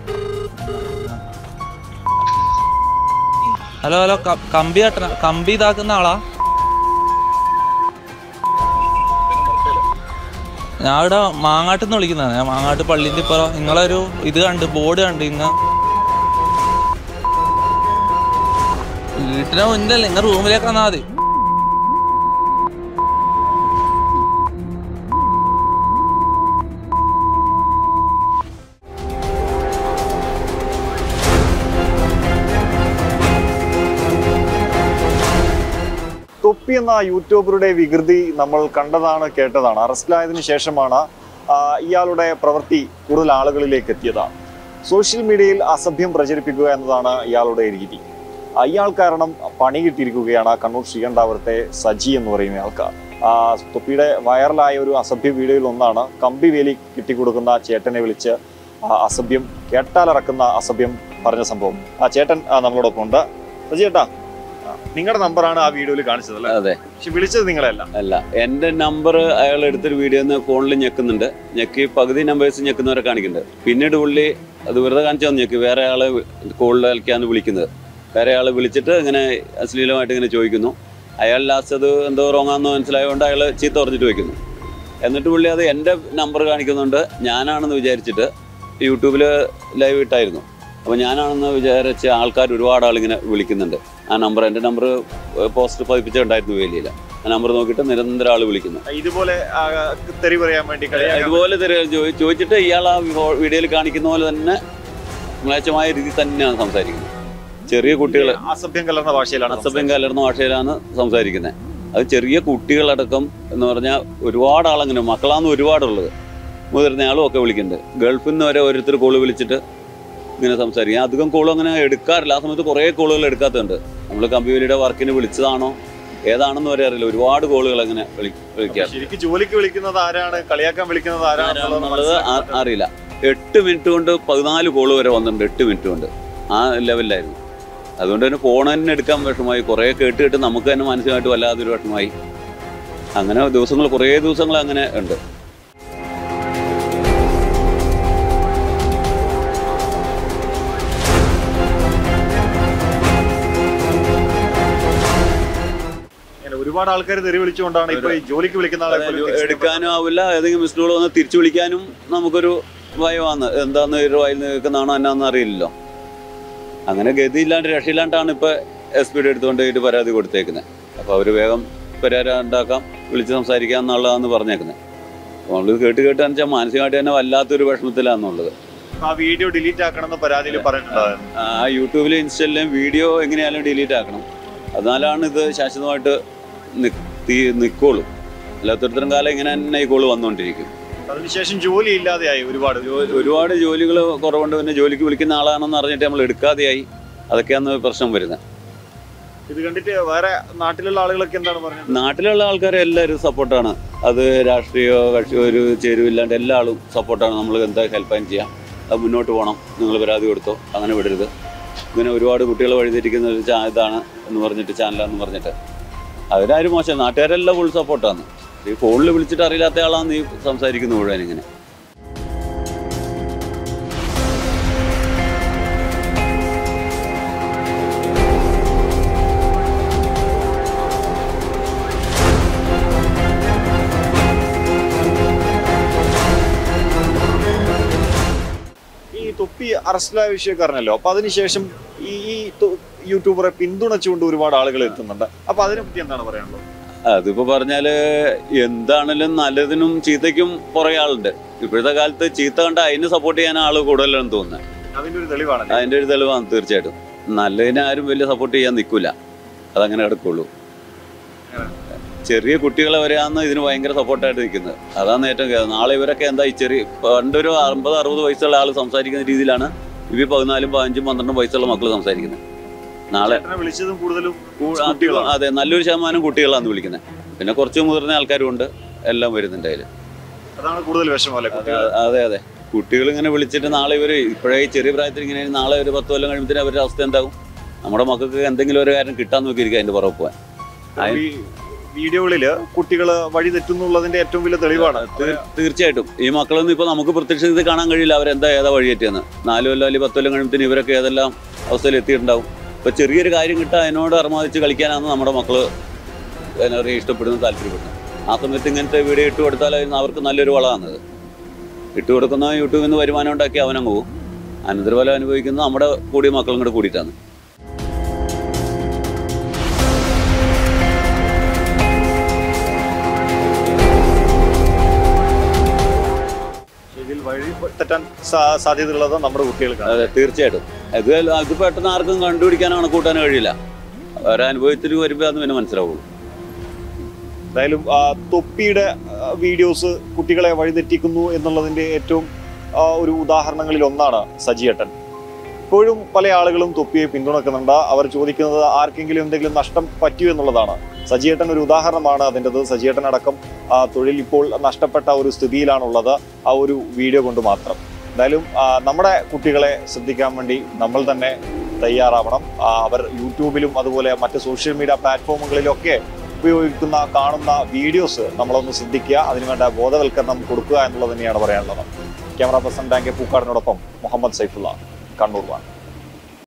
Hello hello ക- കമ്പി തട്ടണ കമ്പി ഇതാക്കുന്ന ആളാ ഞാൻ ഇവിടെ മാങ്ങാട്ടിൽ നിന്ന് വിളിക്കുന്നതാണ് ഞാൻ മാങ്ങാട്ട് പള്ളിൻ്റെ ഇപ്പുറം നിങ്ങളൊരു ഇത് കണ്ട് ബോർഡ് കണ്ട് ഇങ്ങ വീട്ടിന് മുന്നിലല്ല ഇങ്ങ റൂമിലേക്ക് വന്നാൽ മതി തൊപ്പി എന്ന യൂട്യൂബറുടെ വികൃതി നമ്മൾ കണ്ടതാണ് കേട്ടതാണ് അറസ്റ്റിലായതിനു ശേഷമാണ് ആ, ഇയാളുടെ പ്രവൃത്തി കൂടുതൽ ആളുകളിലേക്ക് എത്തിയത് സോഷ്യൽ മീഡിയയിൽ അസഭ്യം പ്രചരിപ്പിക്കുക എന്നതാണ് ഇയാളുടെ രീതി ആ, ഇയാൾ കാരണം പണി കിട്ടിയിരിക്കുകയാണ് കണ്ണൂർ ശ്രീകണ്ഠാപുരത്തെ സജി എന്ന് പറയുന്ന ആൾക്ക് ആ, തൊപ്പിയുടെ വൈറലായ ഒരു അസഭ്യ വീഡിയോയിൽ ഒന്നാണ് കമ്പി വേലി കിട്ടിക്കൊടുക്കുന്ന ചേട്ടനെ വിളിച്ച് ആ, അസഭ്യം കേട്ടാലിറക്കുന്ന അസഭ്യം പറഞ്ഞ സംഭവം ആ ചേട്ടൻ ആ, നമ്മളോടൊപ്പം ഉണ്ട് സജി ചേട്ടാ നിങ്ങളുടെ നമ്പറാണ് ആ വീഡിയോയിൽ കാണിച്ചത് അല്ലേ അതെ പക്ഷെ വിളിച്ചത് നിങ്ങളല്ല അല്ല എൻ്റെ നമ്പർ അയാൾ എടുത്തൊരു വീഡിയോ ഫോണിൽ ഞെക്കുന്നുണ്ട് ഞെക്കി പകുതി നമ്പേഴ്സ് ഞെക്കുന്നവരെ കാണിക്കുന്നുണ്ട് പിന്നീട് പുള്ളി അത് വെറുതെ കാണിച്ചാൽ ഞെക്കി വേറെ ആളെ കോളിൽ കളിക്കാന്ന് വിളിക്കുന്നത് വേറെ ആളെ വിളിച്ചിട്ട് ഇങ്ങനെ അശ്ലീലമായിട്ട് ഇങ്ങനെ ചോദിക്കുന്നു അയാൾ ലാസ്റ്റ് അത് എന്തോ റോങ്ങാന്ന് മനസ്സിലായതുകൊണ്ട് അയാൾ ചീത്ത പറഞ്ഞിട്ട് വയ്ക്കുന്നു എന്നിട്ട് പുള്ളി അത് എൻ്റെ നമ്പർ കാണിക്കുന്നുണ്ട് ഞാനാണെന്ന് വിചാരിച്ചിട്ട് യൂട്യൂബിൽ ലൈവ് ഇട്ടായിരുന്നു അപ്പോൾ ഞാനാണെന്ന് വിചാരിച്ച ആൾക്കാർ ഒരുപാട് ആളിങ്ങനെ വിളിക്കുന്നുണ്ട് ആ നമ്പർ എൻ്റെ നമ്പർ പോസ്റ്റർ പതിപ്പിച്ചിട്ടുണ്ടായിരുന്നു വേലിയിൽ ആ നമ്പർ നോക്കിയിട്ട് നിരന്തരം ആൾ വിളിക്കുന്നു ഇതുപോലെ ആ, തെറി പറയാൻ വേണ്ടി കളിയാക്കാൻ ഇതുപോലെ തെര- ചോദി- ചോദിച്ചിട്ട് ഇയാൾ ആ വീഡിയോയിൽ കാണിക്കുന്ന പോലെ തന്നെ മ്ലേച്ഛമായ രീതിയിൽ തന്നെയാണ് സംസാരിക്കുന്നത് ചെറിയ കുട്ടികൾ അസഭ്യം കലർന്ന ഭാഷയിലാണ് അസഭ്യം കലർന്ന ഭാഷയിലാണ് സംസാരിക്കുന്നത് അത് ചെറിയ കുട്ടികളടക്കം എന്ന് പറഞ്ഞാൽ ഒരുപാട് ആളങ്ങനെ മക്കളാന്ന് ഒരുപാടുള്ളത് മുതിർന്ന ആളും ഒക്കെ വിളിക്കുന്നുണ്ട് ഗൾഫിൽ നിന്ന് വരെ ഓരോരുത്തർ കോള് വിളിച്ചിട്ട് ഇങ്ങനെ സംസാരിക്കും അധികം കോൾ അങ്ങനെ എടുക്കാറില്ല ആ സമയത്ത് കുറേ കോളുകൾ എടുക്കാത്തുണ്ട് നമ്മൾ കമ്പ്യൂട്ടറിയുടെ വർക്കിന് വിളിച്ചതാണോ ഏതാണെന്ന് വരെ അറിയില്ല ഒരുപാട് കോളുകൾ അങ്ങനെ വിളി വിളിക്കാറ് ശരിക്കും ജോലിക്ക് വിളിക്കുന്നത് ആരാണ് കളിയാക്കാൻ വിളിക്കുന്നത് ആരാണെന്നുള്ളത് ആരാണെന്നുള്ളത് ആ- അറിയില്ല എട്ട് മിനിറ്റ് കൊണ്ട് പതിനാല് കോള് വരെ വന്നിട്ടുണ്ട് എട്ട് മിനിറ്റ് കൊണ്ട് ആ ലെവലിലായിരുന്നു അതുകൊണ്ട് തന്നെ ഫോൺ തന്നെ എടുക്കാൻ വിഷമമായി കുറേ കേട്ട് കേട്ട് നമുക്ക് തന്നെ മാനസികമായിട്ട് വല്ലാതൊരു വിഷമമായി അങ്ങനെ ദിവസങ്ങൾ കുറേ ദിവസങ്ങൾ അങ്ങനെ ഉണ്ട് ഇങ്ങനെ ഒരുപാട് ആൾക്കാർ തെറി വിളിച്ചുകൊണ്ടാണ് ഇപ്പൊ ഈ ജോലിക്ക് വിളിക്കുന്ന ആളെ പോലും തിരിച്ച് എടുക്കാനും ആവില്ല ഏതെങ്കിലും മിസ് കോൾ വന്ന് തിരിച്ചു വിളിക്കാനും നമുക്കൊരു ഭയമാണ് എന്താന്ന് ഒരു വായിൽ നിൽക്കുന്നതാണോ എന്നാന്ന് അറിയില്ലല്ലോ അങ്ങനെ ഗതിയില്ലാണ്ട് രക്ഷയില്ലാണ്ടാണ് ഇപ്പൊ എസ് പിയുടെ എടുത്തുകൊണ്ട് പോയിട്ട് പരാതി കൊടുത്തേക്കുന്നത് അപ്പോൾ അവർ വേഗം പരിഹാരം ഉണ്ടാക്കാം വിളിച്ച് സംസാരിക്കാം എന്നുള്ളതാണ് പറഞ്ഞേക്കുന്നത് അപ്പോൾ നമ്മൾ കേട്ട് കേട്ട് വെച്ചാൽ മാനസികമായിട്ട് തന്നെ വല്ലാത്തൊരു വിഷമത്തിലാണെന്നുള്ളത് ആ വീഡിയോ ഡിലീറ്റ് ആക്കണമെന്ന് പരാതിയിൽ പറഞ്ഞിട്ടുണ്ടായിരുന്നു ആ യൂട്യൂബിലും ഇൻസ്റ്റയിലും വീഡിയോ എങ്ങനെയായാലും ഡിലീറ്റ് ആക്കണം അതിനാലാണ് ഇത് ശാശ്വതമായിട്ട് നിക്ക് നിൽക്കുള്ളൂ അല്ലാത്തടത്തരം കാലം ഇങ്ങനെ തന്നെ ഈ കോള് വന്നുകൊണ്ടിരിക്കും അതിനുശേഷം ജോലി ഇല്ലാതെയായി ഒരുപാട് ജോ- ഒരുപാട് ജോലികൾ കുറവുണ്ട് പിന്നെ ജോലിക്ക് വിളിക്കുന്ന ആളാണെന്ന് അറിഞ്ഞിട്ട് നമ്മൾ എടുക്കാതെയായി അതൊക്കെയാണ് പ്രശ്നം വരുന്നത് ഇത് കണ്ടിട്ട് വേറെ നാട്ടിലുള്ള ആളുകളൊക്കെ എന്താണ് പറഞ്ഞത് നാട്ടിലുള്ള ആൾക്കാർ എല്ലാവരും സപ്പോർട്ടാണ് അത് രാഷ്ട്രീയമോ കക്ഷിയോ ഒരു ചേരുവില്ലാണ്ട് എല്ലാ ആളും സപ്പോർട്ടാണ് നമ്മൾ എന്താ ഹെൽപ്പ് ചെയ്യാം അത് മുന്നോട്ട് പോകണം നിങ്ങൾ പരാതി കൊടുത്തോ അങ്ങനെ വിടരുത് ഇങ്ങനെ ഒരുപാട് കുട്ടികൾ വഴിതിരിക്കുന്ന ഒരു ചാ ഇതാണ് എന്ന് പറഞ്ഞിട്ട് ചാനലാന്ന് പറഞ്ഞിട്ട് അവരാരും മോശം നാട്ടുകാരെല്ലാം ഫുൾ സപ്പോർട്ടാണ് ഈ ഫോണിൽ വിളിച്ചിട്ട് അറിയില്ലാത്ത ആളാണ് ഈ സംസാരിക്കുന്നത് മുഴുവൻ ഇങ്ങനെ ഈ തൊപ്പി അറസ്റ്റിലായ വിഷയമൊക്കെ അറിഞ്ഞല്ലോ അപ്പൊ അതിനുശേഷം ഈ ഈ തൊ- യൂട്യൂബറെ പിന്തുണച്ചുകൊണ്ട് ഒരുപാട് ആളുകൾ എത്തുന്നുണ്ട് അപ്പൊ അതിനെ പറ്റി എന്താണ് പറയാനുള്ളത് അതിപ്പോ പറഞ്ഞാല് എന്താണെങ്കിലും നല്ലതിനും ചീത്തയ്ക്കും കുറെ ആളുണ്ട് ഇപ്പോഴത്തെ കാലത്ത് ചീത്ത കണ്ട അതിന് സപ്പോർട്ട് ചെയ്യാൻ ആള് കൂടുതലെന്ന് തോന്നുന്നത് അതിന്റെ ഒരു തെളിവാണ് അതിന്റെ ഒരു തെളിവാണ് തീർച്ചയായിട്ടും നല്ലതിനെ ആരും വലിയ സപ്പോർട്ട് ചെയ്യാൻ നിൽക്കില്ല അതങ്ങനെ കിടക്കുള്ളൂ ചെറിയ കുട്ടികളെ വരെയാണ് ഇതിന് ഭയങ്കര സപ്പോർട്ടായിട്ട് നിൽക്കുന്നത് അതാണ് ഏറ്റവും കേ- നാളെ ഇവരൊക്കെ എന്താ ഈ ചെറിയ പണ്ടൊരു അമ്പത് അറുപത് വയസ്സുള്ള ആൾ സംസാരിക്കുന്ന രീതിയിലാണ് ഇവർ പതിനാലും പതിനഞ്ചും പന്ത്രണ്ടും വയസ്സുള്ള മക്കൾ സംസാരിക്കുന്നത് നാളെ ചേട്ടനെ വിളിച്ചതും കൂടുതലും കൂ- ആ, കുട്ടികളാണ്. അതെ നല്ലൊരു ശതമാനം കുട്ടികളാണ് വിളിക്കുന്നത് പിന്നെ കുറച്ച് മുതിർന്ന ആൾക്കാരും ഉണ്ട് എല്ലാം വരുന്നുണ്ട് അതിൽ അതാണ് കൂടുതൽ വിഷമം അല്ലെ കുട്ടികൾ അതെ അതെ കുട്ടികൾ ഇങ്ങനെ വിളിച്ചിട്ട് നാളെ ഇവർ ഇപ്പോഴേ ഈ ചെറിയ പ്രായത്തിൽ ഇങ്ങനെ നാളെ ഒരു പത്ത് കൊല്ലം കഴിയുമ്പോൾ അവരുടെ അവസ്ഥ എന്താകും നമ്മുടെ മക്കൾക്ക് എന്തെങ്കിലും ഒരു കാര്യം കിട്ടാൻ നോക്കിയിരിക്കും അതിന്റെ പുറകെ പോകാൻ തൊപ്പി വീഡിയോകളിൽ കുട്ടികൾ വഴി തെറ്റുന്നുള്ളതിന്റെ ഏറ്റവും വലിയ തെളിവാണ് തീർ- തീർച്ചയായിട്ടും ഈ മക്കളൊന്നും ഇപ്പൊ നമുക്ക് പ്രത്യക്ഷത്തിൽ കാണാൻ കഴിയില്ല അവരെന്താ ഏതാ വഴിയേറ്റിയെന്ന് നാല് കൊല്ലം അല്ലെങ്കിൽ പത്ത് കൊല്ലം കഴിയുമ്പത്തിന് ഇവരൊക്കെ ഏതെല്ലാം അവസ്ഥയിൽ എത്തിയിട്ടുണ്ടാവും ഇപ്പൊ ചെറിയൊരു കാര്യം കിട്ടാൻ അതിനോട് അർമാദിച്ച് കളിക്കാനാണ് നമ്മുടെ മക്കള് എന്താ പറയുക ഇഷ്ടപ്പെടുന്നത് താല്പര്യപ്പെടുന്നത് ആ സമയത്ത് ഇങ്ങനത്തെ വീഡിയോ ഇട്ട് കൊടുത്താൽ അതിന് അവർക്ക് നല്ലൊരു വളമാണത് ഇട്ട് കൊടുക്കുന്ന യൂട്യൂബിൽ നിന്ന് വരുമാനം ഉണ്ടാക്കി അവനങ്ങ് പോകും അനന്തരഫലം അനുഭവിക്കുന്നത് നമ്മുടെ കൂടിയ മക്കളും കൂടെ കൂടിയിട്ടാണ് ഇതിൽ വഴി തെറ്റാൻ സാ- സാധ്യതയുള്ളത് നമ്മുടെ കുട്ടികൾക്കാണ് അതെ തീർച്ചയായിട്ടും ഇത് ഇത് പെട്ടെന്ന് ആർക്കും കണ്ടുപിടിക്കാനോ കൂട്ടാൻ കഴിയില്ല ഒരനുഭവത്തിൽ വരുമ്പോൾ അത് പിന്നെ മനസ്സിലാവുള്ളൂ എന്തായാലും ആ, തൊപ്പിയുടെ ആ, വീഡിയോസ് കുട്ടികളെ വഴിതെറ്റിക്കുന്നു എന്നുള്ളതിന്റെ ഏറ്റവും ആ, ഒരു ഉദാഹരണങ്ങളിൽ ഒന്നാണ് സജിയേട്ടൻ ഇപ്പോഴും പല ആളുകളും തൊപ്പിയെ പിന്തുണക്കുന്നുണ്ട് അവർ ചോദിക്കുന്നത് ആർക്കെങ്കിലും എന്തെങ്കിലും നഷ്ടം പറ്റിയോ എന്നുള്ളതാണ് സജിയേട്ടൻ ഒരു ഉദാഹരണമാണ് അതിൻ്റെത് സജിയേട്ടൻ അടക്കം ആ, തൊഴിൽ ഇപ്പോൾ നഷ്ടപ്പെട്ട ഒരു സ്ഥിതിയിലാണുള്ളത് ആ ഒരു വീഡിയോ കൊണ്ട് മാത്രം എന്തായാലും ആ, നമ്മുടെ കുട്ടികളെ ശ്രദ്ധിക്കാൻ വേണ്ടി നമ്മൾ തന്നെ തയ്യാറാവണം ആ, അവർ യൂട്യൂബിലും അതുപോലെ മറ്റ് സോഷ്യൽ മീഡിയ പ്ലാറ്റ്ഫോമുകളിലൊക്കെ ഉപയോഗിക്കുന്ന കാണുന്ന വീഡിയോസ് നമ്മളൊന്ന് ശ്രദ്ധിക്കുക അതിനുവേണ്ട ബോധവൽക്കരണം കൊടുക്കുക എന്നുള്ളത് തന്നെയാണ് പറയാനുള്ളത് ക്യാമറ പേഴ്സൺ ഡാങ്കെ പൂക്കാടിനോടൊപ്പം മുഹമ്മദ് സൈഫുള്ള കണ്ണൂർ വാണ്